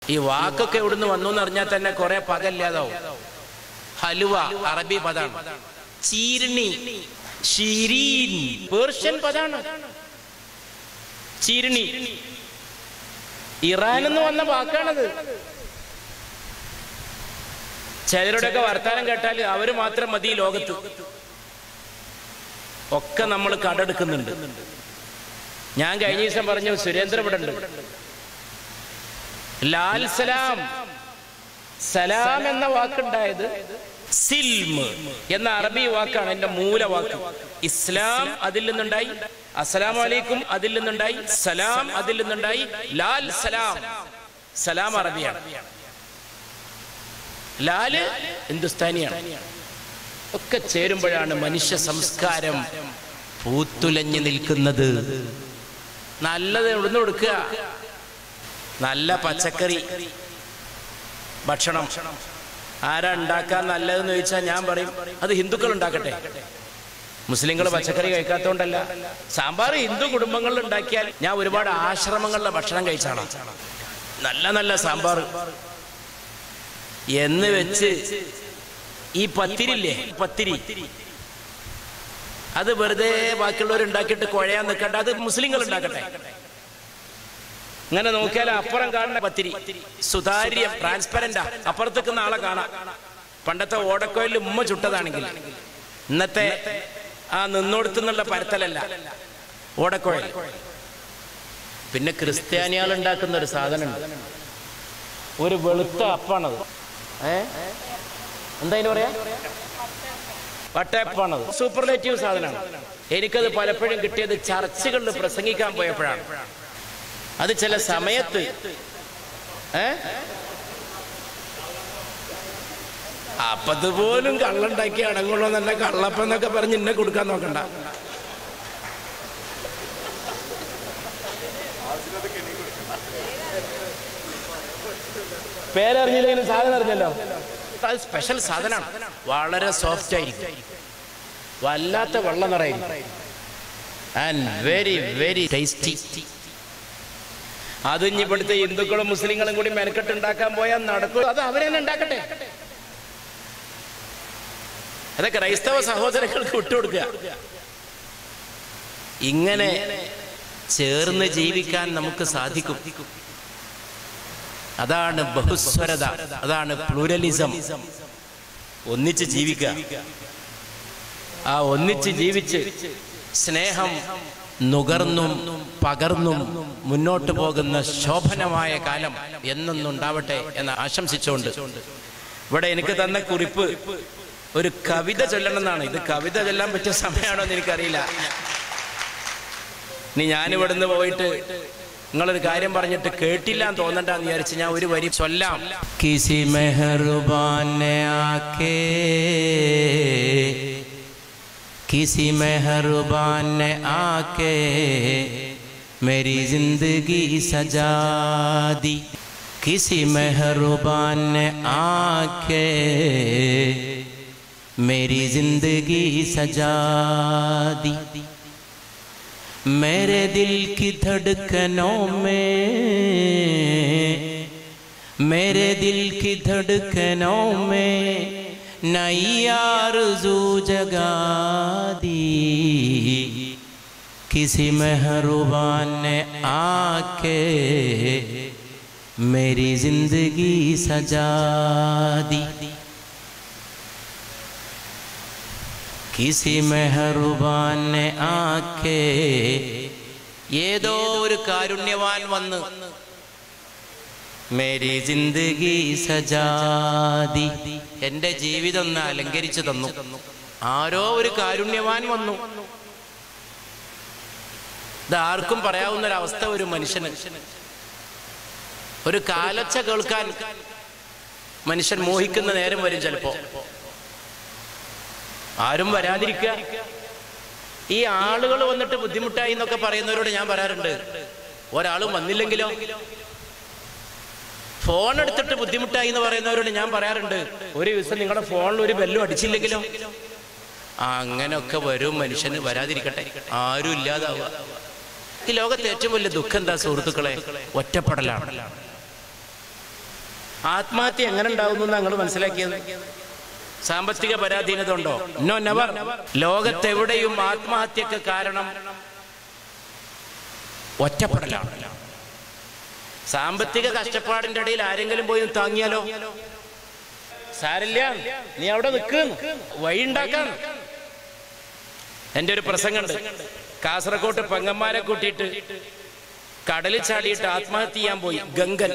ഈ വാക്കൊക്കെ എവിടുന്ന് വന്നു എന്ന് അറിഞ്ഞാൽ തന്നെ കുറെ പകല്ലാതാവും ഹലുവ അറബി പദാണ് ചീരണി ഷിരീൻ പേർഷ്യൻ പദാണ് ചീരണി ഇറാൻ എന്ന് വന്ന വാക്കാണത് ചിലരുടെയൊക്കെ വർത്താനം കേട്ടാൽ അവര് മാത്രം മതി ഈ ലോകത്ത് ഒക്കെ നമ്മൾ കടെടുക്കുന്നുണ്ട് ഞാൻ കഴിഞ്ഞ ദിവസം പറഞ്ഞു സുരേന്ദ്ര ഇവിടെ ഉണ്ട് ലാൽ സലാം സലാം എന്ന വാക്കുണ്ടായത് സിൽമ് എന്ന അറബി വാക്കാണ് എന്റെ മൂലവാക്ക് ഇസ്ലാം അതിൽ നിന്നുണ്ടായി അസ്സലാമു അലൈക്കും അതിൽ നിന്നുണ്ടായി സലാം അതിൽ നിന്നുണ്ടായി ലാൽ സലാം സലാം അറബിയാണ് ലാല് ഹിന്ദുസ്ഥാനിയാണ് ഒക്കെ ചേരുമ്പോഴാണ് മനുഷ്യ സംസ്കാരം പൂത്തുലഞ്ഞു നിൽക്കുന്നത് നല്ലത് എവിടുന്ന് കൊടുക്കുക നല്ല പച്ചക്കറി ഭക്ഷണം ആരാ ഉണ്ടാക്കാൻ നല്ലതെന്ന് ചോദിച്ചാൽ ഞാൻ പറയും അത് ഹിന്ദുക്കൾ ഉണ്ടാക്കട്ടെ മുസ്ലിങ്ങൾ പച്ചക്കറി കഴിക്കാത്തതുകൊണ്ടല്ല സാമ്പാർ ഹിന്ദു കുടുംബങ്ങളിൽ ഉണ്ടാക്കിയാൽ ഞാൻ ഒരുപാട് ആശ്രമങ്ങളിലെ ഭക്ഷണം കഴിച്ചാണ് നല്ല നല്ല സാമ്പാർ എന്ന് വെച്ച് ഈ പത്തിരില്ലേ പത്തിരി അത് വെറുതെ ബാക്കിയുള്ളവർ ഉണ്ടാക്കിയിട്ട് കുഴയാൻ നിൽക്കണ്ട അത് മുസ്ലിങ്ങൾ ഉണ്ടാക്കട്ടെ ഇങ്ങനെ നോക്കിയാൽ അപ്പുറം കാണുന്ന പത്തിരി സുതാര്യം ട്രാൻസ്പെറന്റാ അപ്പുറത്തേക്ക് ആളെ കാണാം പണ്ടത്തെ ഓടക്കോയിൽ ഉമ്മ ചുട്ടതാണെങ്കിൽ ഇന്നത്തെ ആ നിന്നോടത്തുനിന്നുള്ള പരത്തലല്ല ഓടക്കോയിൽ പിന്നെ ക്രിസ്ത്യാനികൾ ഉണ്ടാക്കുന്ന ഒരു സാധനമുണ്ട് ഒരു വെളുത്ത അപ്പാണത് ഏ എന്താ അതിന് പറയാ വട്ടയപ്പാണത് സൂപ്പർലേറ്റീവ് സാധനമാണ് എനിക്കത് പലപ്പോഴും കിട്ടിയത് ചർച്ചകളിൽ പ്രസംഗിക്കാൻ പോയപ്പോഴാണ് അത് ചില സമയത്ത് ഏ അപ്പത് പോലും കള്ളുണ്ടാക്കി അടങ്ങുള്ളൂ തന്നെ കള്ളപ്പം എന്നൊക്കെ പറഞ്ഞ് എന്നെ കൊടുക്കാൻ നോക്കണ്ട പേരറിഞ്ഞില്ലെങ്കിലും സാധനം അറിഞ്ഞല്ലോ അത് സ്പെഷ്യൽ സാധനമാണ് വളരെ സോഫ്റ്റ് ആയിരിക്കും വല്ലാത്ത വെള്ളം നിറയും ആൻഡ് വെരി വെരി ടേസ്റ്റി അത് ഇനി ഇവിടുത്തെ ഹിന്ദുക്കളും മുസ്ലിങ്ങളും കൂടി മെനക്കെട്ട് ഉണ്ടാക്കാൻ പോയാൽ നടക്കും അത് അവരെന്നെ ഉണ്ടാക്കട്ടെ അത് ക്രൈസ്തവ സഹോദരങ്ങൾക്ക് വിട്ടുകൊടുക്കുക ഇങ്ങനെ ചേർന്ന് ജീവിക്കാൻ നമുക്ക് സാധിക്കും അതാണ് ബഹുസ്വരത അതാണ് പ്ലൂരലിസം ഒന്നിച്ച് ജീവിക്കുക ആ ഒന്നിച്ച് ജീവിച്ച് സ്നേഹം നുകർന്നും പകർന്നും മുന്നോട്ട് പോകുന്ന ശോഭനമായ കാലം എന്നൊന്നുണ്ടാവട്ടെ എന്ന് ആശംസിച്ചുകൊണ്ട് ഇവിടെ എനിക്ക് തന്ന കുറിപ്പ് ഒരു കവിത ചൊല്ലണമെന്നാണ് ഇത് കവിത ചൊല്ലാൻ പറ്റിയ സമയമാണോ എന്ന് എനിക്കറിയില്ല ഇനി ഞാനിവിടുന്ന് പോയിട്ട് നിങ്ങളൊരു കാര്യം പറഞ്ഞിട്ട് കേട്ടില്ല എന്ന് തോന്നണ്ടെന്ന് വിചാരിച്ച് ഞാൻ ഒരു വരി ചൊല്ലാം കിസി മെഹറുബാൻ ആക്കേ किसी मेहरबान ने आके मेरी जिंदगी सजा दी किसी मेहरबान ने आके मेरी जिंदगी सजा दी मेरे दिल की धड़कनों में मेरे दिल की धड़कनों में नई आरज़ू जगा दी किसी मेहरबान ने आके मेरी जिंदगी सजा दी किसी मेहरबान ने आके ഏതോ ഒരു കാരുണ്യവാൻ വന്ന് മേരി ജിന്ദഗി സജാതി എന്റെ ജീവിതം ഒന്ന് അലങ്കരിച്ചു തന്നു ആരോ ഒരു കാരുണ്യവാൻ വന്നു ഇത് ആർക്കും പറയാവുന്ന ഒരു അവസ്ഥ ഒരു മനുഷ്യന് ഒരു കാലച്ച കേൾക്കാൻ മനുഷ്യൻ മോഹിക്കുന്ന നേരം വരും ചിലപ്പോ ആരും വരാതിരിക്കുക ഈ ആളുകൾ വന്നിട്ട് ബുദ്ധിമുട്ടായി എന്നൊക്കെ പറയുന്നവരോട് ഞാൻ പറയാറുണ്ട് ഒരാളും വന്നില്ലെങ്കിലോ ഫോൺ എടുത്തിട്ട് ബുദ്ധിമുട്ടായി എന്ന് പറയുന്നവരോട് ഞാൻ പറയാറുണ്ട് ഒരു ദിവസം നിങ്ങളുടെ ഫോണിൽ ഒരു ബെല്ലും അടിച്ചില്ലെങ്കിലോ ആ, അങ്ങനെയൊക്കെ വരും മനുഷ്യന് വരാതിരിക്കട്ടെ ആരും ഇല്ലാതാവുക ഈ ലോകത്തെ ഏറ്റവും വലിയ ദുഃഖം എന്താ സുഹൃത്തുക്കളെ ഒറ്റപ്പെടലാണ് ആത്മഹത്യ എങ്ങനെ ഉണ്ടാവുന്നു ഞങ്ങൾ മനസ്സിലാക്കിയത് സാമ്പത്തിക പരാധീനത ഉണ്ടോ നോ നെവർ ലോകത്തെവിടെയും ആത്മഹത്യക്ക് കാരണം ഒറ്റപ്പെടലാണ് സാമ്പത്തിക കഷ്ടപ്പാടിന്റെ ഇടയിൽ ആരെങ്കിലും പോയി ഒന്ന് താങ്ങിയാലോ സാരില്ല നീ അവിടെ നിൽക്ക് വഴി ഉണ്ടാക്കാൻ എന്റെ ഒരു പ്രസംഗമുണ്ട് കാസർകോട്ട് പെങ്ങന്മാരെ കൂട്ടിയിട്ട് കടലിൽ ചാടിയിട്ട് ആത്മഹത്യ ചെയ്യാൻ പോയി ഗംഗൻ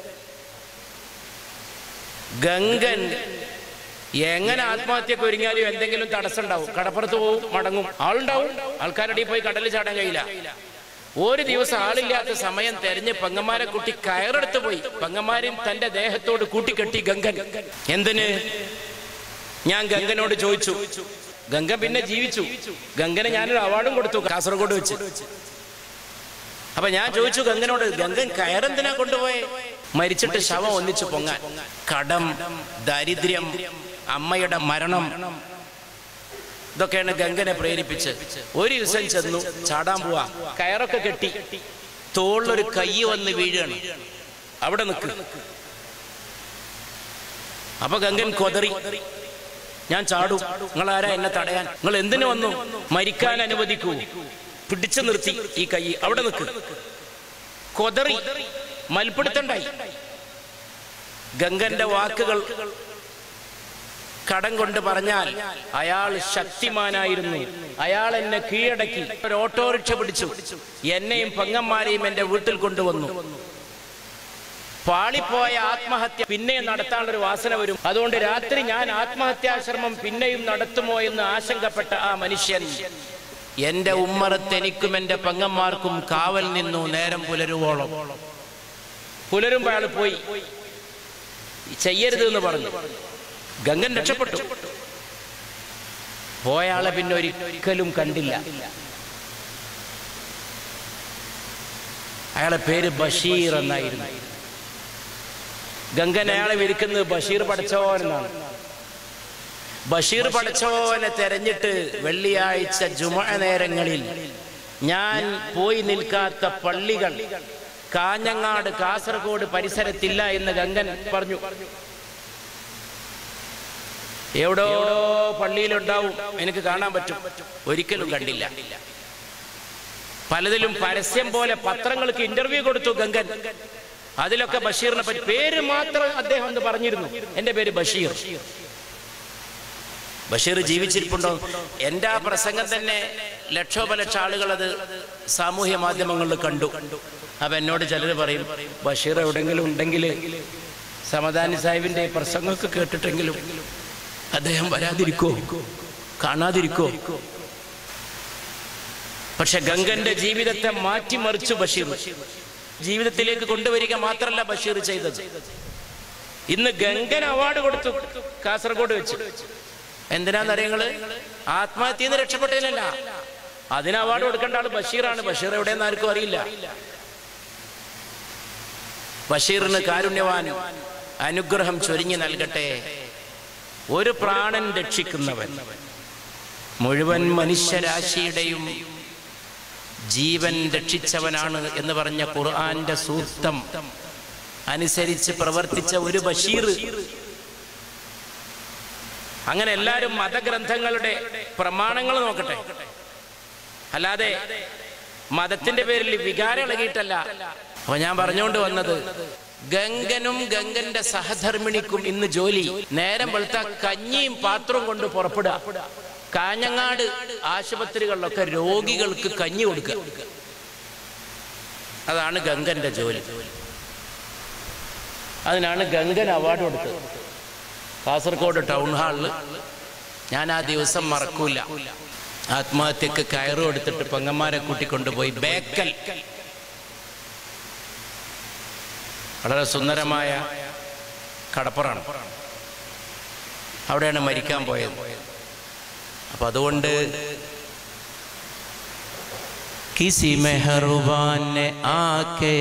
ഗംഗൻ എങ്ങനെ ആത്മഹത്യക്ക് ഒരുങ്ങിയാലും എന്തെങ്കിലും തടസ്സം ഉണ്ടാവും കടപ്പുറത്ത് പോവും മടങ്ങും ആളുണ്ടാവും ആൾക്കാരുടെ പോയി കടലിൽ ചാടാൻ കഴിയില്ല ഒരു ദിവസം ആളില്ലാത്ത സമയം തെരഞ്ഞ് പെങ്ങന്മാരെ കുട്ടി കയറെടുത്ത് പോയി പെങ്ങന്മാരും തന്റെ ദേഹത്തോട് കൂട്ടിക്കെട്ടി ഗംഗൻ എന്തിന് ഞാൻ ഗംഗനോട് ചോദിച്ചു ഗംഗ പിന്നെ ജീവിച്ചു ഗംഗന് ഞാനൊരു അവാർഡും കൊടുത്തു കാസർഗോഡ് വെച്ച് അപ്പൊ ഞാൻ ചോദിച്ചു ഗംഗനോട് ഗംഗൻ കയറെന്തിനാ കൊണ്ടുപോയെ മരിച്ചിട്ട് ശവം ഒന്നിച്ചു പൊങ്ങാൻ കടം ദരിദ്രം അമ്മയുടെ മരണം ഇതൊക്കെയാണ് ഗംഗനെ പ്രേരിപ്പിച്ച് ഒരു ദിവസം ചെന്നു ചാടാൻ പോവാ കയറൊക്കെ കെട്ടി തോളിലൊരു കൈ വന്ന് വീഴുകയാണ് അവിടെ നിൽക്ക് അപ്പൊ ഗംഗൻ കൊതറി ഞാൻ ചാടും നിങ്ങൾ ആരാ എന്നെ തടയാൻ നിങ്ങൾ എന്തിനു വന്നു മരിക്കാൻ അനുവദിക്കൂ പിടിച്ചു നിർത്തി ഈ കൈ അവിടെ നിൽക്ക് കൊതറി മൽപ്പിടുത്തണ്ടായി ഗംഗന്റെ വാക്കുകൾ കടം കൊണ്ട് പറഞ്ഞാൽ അയാൾ ശക്തിമാനായിരുന്നു അയാൾ എന്നെ കീഴടക്കി ഒരു ഓട്ടോറിക്ഷ പിടിച്ചു എന്നെയും പെങ്ങന്മാരെയും എന്റെ വീട്ടിൽ കൊണ്ടുവന്നു പാളിപ്പോയ ആത്മഹത്യ പിന്നെയും നടത്താനുള്ള ഒരു വാസന വരും അതുകൊണ്ട് രാത്രി ഞാൻ ആത്മഹത്യാശ്രമം പിന്നെയും നടത്തുമോ എന്ന് ആശങ്കപ്പെട്ട ആ മനുഷ്യൻ എന്റെ ഉമ്മറത്ത് എനിക്കും എന്റെ പെങ്ങന്മാർക്കും കാവൽ നിന്നു നേരം പുലരുവോളം പുലരുമ്പോ അയാൾ പോയി ചെയ്യരുത് എന്ന് പറഞ്ഞു ഗംഗൻ രക്ഷപ്പെട്ടു പോയാളെ പിന്നെ ഒരിക്കലും കണ്ടില്ല അയാളെ പേര് ബഷീർ എന്നായിരുന്നു ഗംഗൻ അയാളെ വിരിക്കുന്നത് ബഷീർ പഠിച്ചോൻ എന്നാണ് ബഷീർ പഠിച്ചോനെ തെരഞ്ഞിട്ട് വെള്ളിയാഴ്ച ജുമ നേരങ്ങളിൽ ഞാൻ പോയി നിൽക്കാത്ത പള്ളികൾ കാഞ്ഞങ്ങാട് കാസർഗോഡ് പരിസരത്തില്ല എന്ന് ഗംഗൻ പറഞ്ഞു എവിടോ പള്ളിയിലുണ്ടാവും എനിക്ക് കാണാൻ പറ്റും ഒരിക്കലും കണ്ടില്ല പലതിലും പരസ്യം പോലെ പത്രങ്ങൾക്ക് ഇന്റർവ്യൂ കൊടുത്തു ഗംഗൻ അതിലൊക്കെ ബഷീറിനെ പറ്റി പേര് മാത്രം അദ്ദേഹം ഒന്ന് പറഞ്ഞിരുന്നു എന്റെ പേര് ബഷീർ ബഷീർ ജീവിച്ചിരിപ്പുണ്ടോ എന്റെ ആ പ്രസംഗം തന്നെ ലക്ഷോപലക്ഷ ആളുകൾ അത് സാമൂഹ്യ മാധ്യമങ്ങളിൽ കണ്ടു അപ്പൊ എന്നോട് ചിലർ പറയും ബഷീർ എവിടെങ്കിലും ഉണ്ടെങ്കിൽ സമദാനി സാഹിബിന്റെ പ്രസംഗമൊക്കെ കേട്ടിട്ടെങ്കിലും അദ്ദേഹം വരാതിരിക്കോ കാണാതിരിക്കോ പക്ഷെ ഗംഗന്റെ ജീവിതത്തെ മാറ്റിമറിച്ചു ബഷീർ ജീവിതത്തിലേക്ക് കൊണ്ടുവരിക മാത്രമല്ല ബഷീർ ചെയ്തത് ഇന്ന് ഗംഗൻ അവാർഡ് കൊടുത്തു കാസർഗോഡ് വെച്ച് എന്തിനാന്നറിയങ്ങള് ആത്മഹത്യയിൽ നിന്ന് രക്ഷപ്പെട്ടതിനല്ല അതിന് അവാർഡ് കൊടുക്കേണ്ട ആള് ബഷീറാണ് ബഷീർ എവിടെയെന്ന് ആർക്കും അറിയില്ല ബഷീറിന് കാരുണ്യവാൻ അനുഗ്രഹം ചൊരിഞ്ഞു നൽകട്ടെ ഒരു പ്രാണൻ രക്ഷിക്കുന്നവൻ മുഴുവൻ മനുഷ്യരാശിയുടെയും ജീവൻ രക്ഷിച്ചവനാണ് എന്ന് പറഞ്ഞ ഖുർആന്റെ സൂക്തം അനുസരിച്ച് പ്രവർത്തിച്ച ഒരു ബഷീർ അങ്ങനെ എല്ലാവരും മതഗ്രന്ഥങ്ങളുടെ പ്രമാണങ്ങൾ നോക്കട്ടെ അല്ലാതെ മതത്തിന്റെ പേരിൽ വികാരം ഇളകിയിട്ടല്ല അപ്പൊ ഞാൻ പറഞ്ഞുകൊണ്ട് വന്നത് ഗംഗനും ഗംഗന്റെ സഹധർമ്മിണിക്കും ഇന്ന് ജോലി നേരം വെളുത്ത കഞ്ഞിയും പാത്രവും കൊണ്ട് പുറപ്പെടുക കാഞ്ഞങ്ങാട് ആശുപത്രികളിലൊക്കെ രോഗികൾക്ക് കഞ്ഞി കൊടുക്കുക അതാണ് ഗംഗന്റെ ജോലി അതിനാണ് ഗംഗൻ അവാർഡ് കൊടുത്തത് കാസർഗോഡ് ടൗൺ ഹാളിൽ ഞാൻ ആ ദിവസം മറക്കൂല ആത്മഹത്യക്ക് കയറ് കൊടുത്തിട്ട് പെങ്ങന്മാരെ കൂട്ടിക്കൊണ്ടുപോയി ബേക്കൽ വളരെ സുന്ദരമായ കടപ്പുറാണ് അവിടെയാണ് മരിക്കാൻ പോയത് അപ്പൊ അതുകൊണ്ട് കിസി മെഹർബാൻ ने आके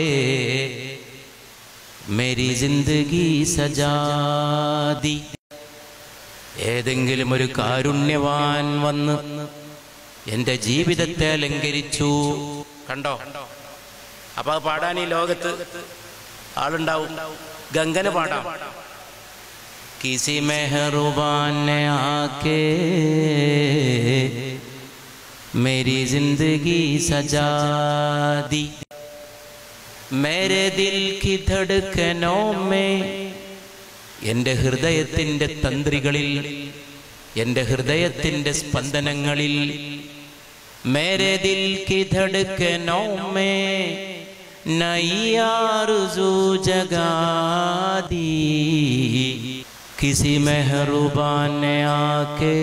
मेरी जिंदगी सजा दी ഏതെങ്കിലും ഒരു കാരുണ്യവാൻ വന്ന് എൻ്റെ ജീവിതത്തെ അലങ്കരിച്ചു കണ്ടോ അപ്പൊ അത് പാടാൻ ഈ ലോകത്ത് ആളുണ്ടാവും ഗംഗന് പാടാം किसी मेहरबान ने आके मेरी जिंदगी सजा दी मेरे दिल की धड़कनों में എൻ്റെ ഹൃദയത്തിൻ്റെ തന്ത്രികളിൽ എൻ്റെ ഹൃദയത്തിൻ്റെ സ്പന്ദനങ്ങളിൽ മേരെ ദിൽ കി ധड़कनों में नई आरज़ू जगा दी किसी मेहरबान ने आके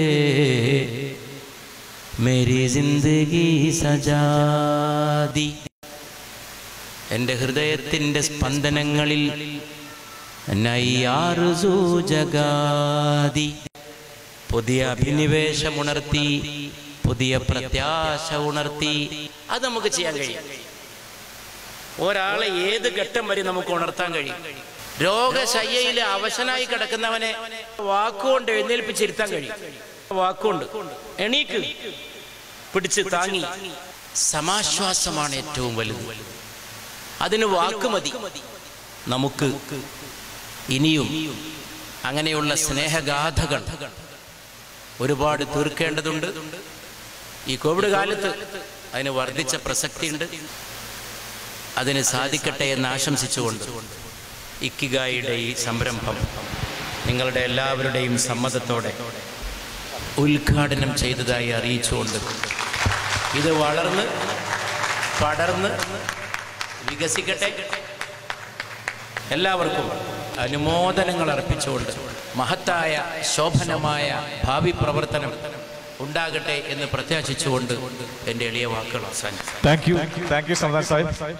मेरी जिंदगी सजा दी എൻ്റെ ഹൃദയത്തിൻ്റെ സ്പന്ദനങ്ങളിൽ നയ്യാറുസൂ ജഗാതി പുതിയ അഭിനിവേശം ഉണർത്തി പുതിയ പ്രത്യാശ ഉണർത്തി അത് നമുക്ക് ചെയ്യാൻ കഴിയും ഒരാളെ ഏത് ഘട്ടം വരെ നമുക്ക് ഉണർത്താൻ കഴിയും രോഗശയ്യയിൽ അവശനായി കിടക്കുന്നവനെ വാക്കുകൊണ്ട് എഴുന്നേൽപ്പിച്ചിരുത്താൻ കഴിയും വാക്കുകൊണ്ട് എണീക്ക് പിടിച്ച് താങ്ങി സമാശ്വാസമാണ് ഏറ്റവും വലുത് അതിന് വാക്ക് മതി നമുക്ക് ഇനിയും അങ്ങനെയുള്ള സ്നേഹഗാഥകൾ ഒരുപാട് തീർക്കേണ്ടതുണ്ട് ഈ കോവിഡ് കാലത്ത് അതിന് വർദ്ധിച്ച പ്രസക്തിയുണ്ട് അതിന് സാധിക്കട്ടെ എന്ന് ആശംസിച്ചുകൊണ്ട് ഇക്കിഗായിയുടെ ഈ സംരംഭം നിങ്ങളുടെ എല്ലാവരുടെയും സമ്മതത്തോടെ ഉദ്ഘാടനം ചെയ്തതായി അറിയിച്ചുകൊണ്ട് ഇത് വളർന്ന് പടർന്ന് വികസിക്കട്ടെ എല്ലാവർക്കും അനുമോദനങ്ങൾ അർപ്പിച്ചുകൊണ്ട് മഹത്തായ ശോഭനമായ ഭാവി പ്രവർത്തനം ഉണ്ടാകട്ടെ എന്ന് പ്രത്യാശിച്ചുകൊണ്ട് എൻ്റെ എളിയ വാക്കുകൾ അവസാനിച്ചു Thank you. Thank you, Samdan Sahib.